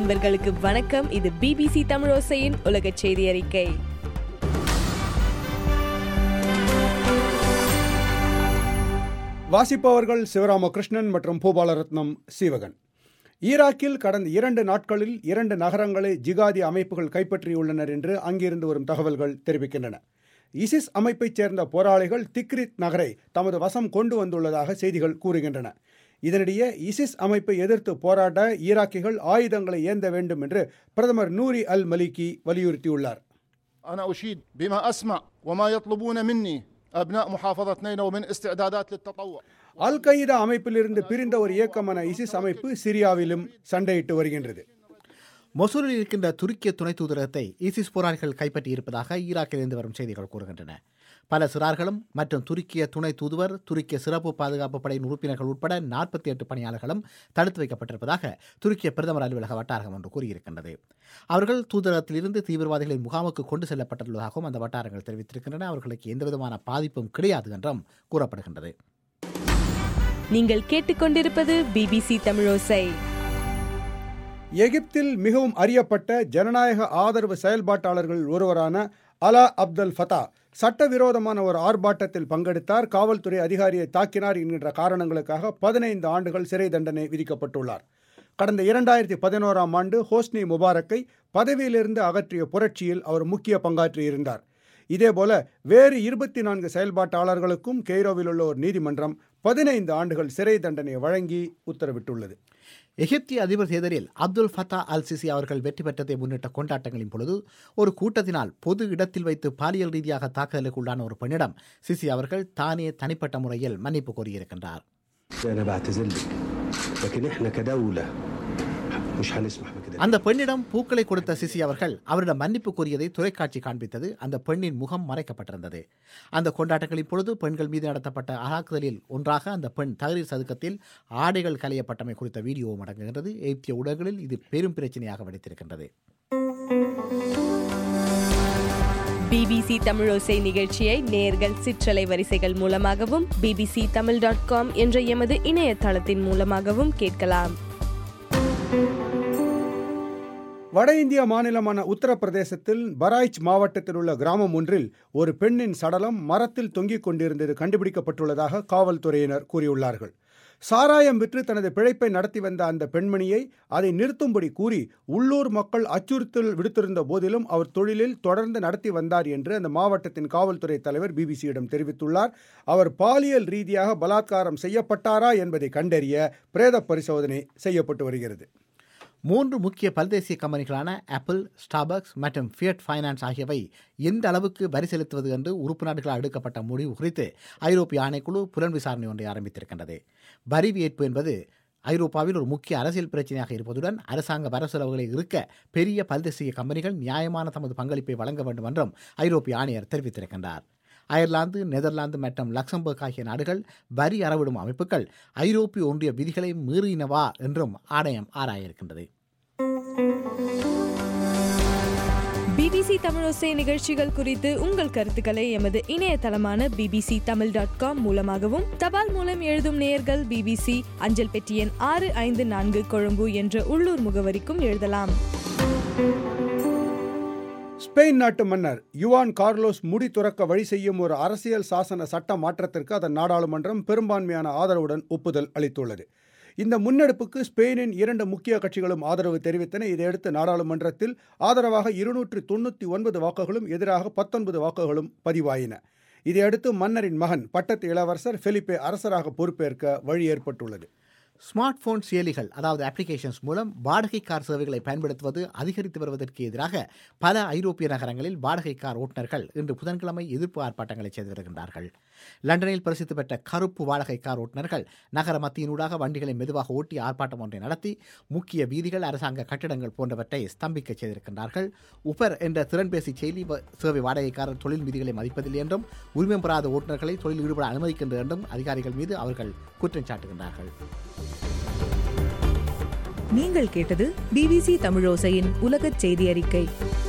நண்பர்களுக்கு வணக்கம் இது பிபிசி தமிழோசையின் உலக செய்தி அறிக்கை வாசிப்பவர்கள் சிவராமகிருஷ்ணன் மற்றும் பூபாலரத்னம் சீவகன் ஈராக்கில் கடந்த இரண்டு நாட்களில் இரண்டு நகரங்களை ஜிகாதி அமைப்புகள் கைப்பற்றியுள்ளனர் என்று அங்கிருந்து வரும் தகவல்கள் தெரிவிக்கின்றன இசிஸ் அமைப்பைச் சேர்ந்த போராளிகள் திக்ரித் நகரை தமது வசம் கொண்டு வந்துள்ளதாக செய்திகள் கூறுகின்றன இதனிடையே இசிஸ் அமைப்பை எதிர்த்து போராட ஈராக்கிகள் ஆயுதங்களை ஏந்த வேண்டும் என்று பிரதமர் நூரி அல் மலிகி வலியுறுத்தியுள்ளார் أنا أشيد بما أسمع وما يطلبون مني أبناء محافظة نينوى من استعدادات للتطوع அல் கயிதா அமைப்பிலிருந்து பிரிந்த ஒரு இயக்கமான இசிஸ் அமைப்பு சிரியாவிலும் சண்டையிட்டு வருகின்றது மொசூலில் இருக்கின்ற துருக்கிய துணை தூதரகத்தை ஈசிஸ் போராளிகள் கைப்பற்றியிருப்பதாக ஈராக்கிலிருந்து வரும் செய்திகள் கூறுகின்றன பல சிறார்களும் மற்றும் துருக்கிய துணை தூதுவர் துருக்கிய சிறப்பு பாதுகாப்பு படையின் உறுப்பினர்கள் உட்பட நாற்பத்தி எட்டு பணியாளர்களும் தடுத்து வைக்கப்பட்டிருப்பதாக துருக்கிய பிரதமர் அலுவலக வட்டாரம் ஒன்று கூறியிருக்கின்றது அவர்கள் தூதரகத்திலிருந்து தீவிரவாதிகளின் முகாமுக்கு கொண்டு செல்லப்பட்டுள்ளதாகவும் அந்த வட்டாரங்கள் தெரிவித்திருக்கின்றன அவர்களுக்கு எந்தவிதமான பாதிப்பும் கிடையாது என்றும் கூறப்படுகின்றது நீங்கள் கேட்டுக்கொண்டிருப்பது பிபிசி தமிழோசை எகிப்தில் மிகவும் அறியப்பட்ட ஜனநாயக ஆதரவு செயல்பாட்டாளர்கள் ஒருவரான அலா அப்தல் ஃபதா சட்டவிரோதமான ஒரு ஆர்ப்பாட்டத்தில் பங்கெடுத்தார் காவல்துறை அதிகாரியை தாக்கினார் என்கின்ற காரணங்களுக்காக பதினைந்து ஆண்டுகள் சிறை தண்டனை விதிக்கப்பட்டுள்ளார் கடந்த இரண்டாயிரத்தி பதினோராம் ஆண்டு ஹோஸ்னி முபாரக்கை பதவியிலிருந்து அகற்றிய புரட்சியில் அவர் முக்கிய பங்காற்றியிருந்தார் இதேபோல வேறு இருபத்தி நான்கு செயல்பாட்டாளர்களுக்கும் கெய்ரோவில் உள்ள ஒரு நீதிமன்றம் பதினைந்து ஆண்டுகள் சிறை தண்டனை வழங்கி உத்தரவிட்டுள்ளது எகிப்திய அதிபர் தேர்தலில் அப்துல் ஃபத்தா அல் சிசி அவர்கள் வெற்றி பெற்றதை முன்னிட்ட கொண்டாட்டங்களின் பொழுது ஒரு கூட்டத்தினால் பொது இடத்தில் வைத்து பாலியல் ரீதியாக தாக்குதலுக்கு உள்ளான ஒரு பெண்ணிடம் சிசி அவர்கள் தானே தனிப்பட்ட முறையில் மன்னிப்பு கோரியிருக்கின்றார் أنا بعتذر لك لكن إحنا كدولة مش هنسمح بكده அந்த பெண்ணிடம் பூக்களை கொடுத்த சிசி அவர்கள் அவரிடம் மன்னிப்பு கோரியதை தொலைக்காட்சி காண்பித்தது அந்த பெண்ணின் முகம் மறைக்கப்பட்டிருந்தது அந்த கொண்டாட்டங்களின் பொழுது பெண்கள் மீது நடத்தப்பட்ட தாக்குதலில் ஒன்றாக அந்த பெண் தகரீர் சதுக்கத்தில் ஆடைகள் களையப்பட்டமை குறித்த வீடியோவும் அடங்குகின்றது எகிப்திய ஊடகங்களில் இது பெரும் பிரச்சனையாக வெடித்திருக்கின்றது பிபிசி தமிழோசை நிகழ்ச்சியை நேர்கள் சிற்றலை வரிசைகள் மூலமாகவும் பிபிசி தமிழ் டாட் காம் என்ற எமது இணையதளத்தின் மூலமாகவும் கேட்கலாம் வட இந்திய மாநிலமான உத்தரப்பிரதேசத்தில் பராய்ச் மாவட்டத்தில் உள்ள கிராமம் ஒன்றில் ஒரு பெண்ணின் சடலம் மரத்தில் தொங்கிக் கொண்டிருந்தது கண்டுபிடிக்கப்பட்டுள்ளதாக காவல்துறையினர் கூறியுள்ளார்கள் சாராயம் விற்று தனது பிழைப்பை நடத்தி வந்த அந்த பெண்மணியை அதை நிறுத்தும்படி கூறி உள்ளூர் மக்கள் அச்சுறுத்தல் விடுத்திருந்த போதிலும் அவர் தொழிலில் தொடர்ந்து நடத்தி வந்தார் என்று அந்த மாவட்டத்தின் காவல்துறை தலைவர் பிபிசியிடம் தெரிவித்துள்ளார் அவர் பாலியல் ரீதியாக பலாத்காரம் செய்யப்பட்டாரா என்பதை கண்டறிய பிரேத பரிசோதனை செய்யப்பட்டு வருகிறது மூன்று முக்கிய பல்தேசிய கம்பெனிகளான ஆப்பிள் ஸ்டாபக்ஸ் மற்றும் ஃபியட் ஃபைனான்ஸ் ஆகியவை எந்த அளவுக்கு வரி செலுத்துவது என்று உறுப்பு நாடுகளால் எடுக்கப்பட்ட முடிவு குறித்து ஐரோப்பிய ஆணைக்குழு புலன் விசாரணை ஒன்றை ஆரம்பித்திருக்கின்றது வரி வியப்பு என்பது ஐரோப்பாவில் ஒரு முக்கிய அரசியல் பிரச்சனையாக இருப்பதுடன் அரசாங்க வர செலவுகளை இருக்க பெரிய பல்தேசிய கம்பெனிகள் நியாயமான தமது பங்களிப்பை வழங்க வேண்டும் என்றும் ஐரோப்பிய ஆணையர் தெரிவித்திருக்கின்றார் அயர்லாந்து நெதர்லாந்து மற்றும் லக்சம்பர்க் ஆகிய நாடுகள் வரி அறவிடும் அமைப்புகள் ஐரோப்பிய ஒன்றிய விதிகளை மீறினவா என்றும் ஆணையம் ஆராயிருக்கின்றது பிபிசி தமிழோசை நிகழ்ச்சிகள் குறித்து உங்கள் கருத்துக்களை எமது இணையதளமான பிபிசி தமிழ் டாட் காம் மூலமாகவும் தபால் மூலம் எழுதும் நேயர்கள் பிபிசி அஞ்சல் பெட்டி எண் ஆறு ஐந்து நான்கு கொழும்பு என்ற உள்ளூர் முகவரிக்கும் எழுதலாம் ஸ்பெயின் நாட்டு மன்னர் யுவான் கார்லோஸ் முடி துறக்க வழி செய்யும் ஒரு அரசியல் சாசன சட்ட மாற்றத்திற்கு அதன் நாடாளுமன்றம் பெரும்பான்மையான ஆதரவுடன் ஒப்புதல் அளித்துள்ளது இந்த முன்னெடுப்புக்கு ஸ்பெயினின் இரண்டு முக்கிய கட்சிகளும் ஆதரவு தெரிவித்தன இதையடுத்து நாடாளுமன்றத்தில் ஆதரவாக இருநூற்றி தொண்ணூற்றி ஒன்பது வாக்குகளும் எதிராக பத்தொன்பது வாக்குகளும் பதிவாயின இதையடுத்து மன்னரின் மகன் பட்டத்து இளவரசர் ஃபெலிப்பே அரசராக பொறுப்பேற்க வழி ஏற்பட்டுள்ளது ஸ்மார்ட் போன் செயலிகள் அதாவது அப்ளிகேஷன்ஸ் மூலம் வாடகை கார் சேவைகளை பயன்படுத்துவது அதிகரித்து வருவதற்கு எதிராக பல ஐரோப்பிய நகரங்களில் வாடகை கார் ஓட்டுநர்கள் இன்று புதன்கிழமை எதிர்ப்பு ஆர்ப்பாட்டங்களை செய்து வருகின்றார்கள் லண்டனில் பிரசித்தி பெற்ற கருப்பு வாடகை கார் ஓட்டுநர்கள் நகர மத்தியினூடாக வண்டிகளை மெதுவாக ஓட்டி ஆர்ப்பாட்டம் ஒன்றை நடத்தி முக்கிய வீதிகள் அரசாங்க கட்டிடங்கள் போன்றவற்றை ஸ்தம்பிக்க செய்திருக்கின்றார்கள் உபர் என்ற திறன்பேசி செயலி வ- சேவை வாடகைக்காரர் தொழில் விதிகளை மதிப்பதில்லை என்றும் உரிமம் பெறாத ஓட்டுநர்களை தொழில் ஈடுபட அனுமதிக்கின்ற என்றும் அதிகாரிகள் மீது அவர்கள் குற்றம் சாட்டுகின்றார்கள் நீங்கள் கேட்டது பிபிசி தமிழோசையின் உலகச் செய்தி அறிக்கை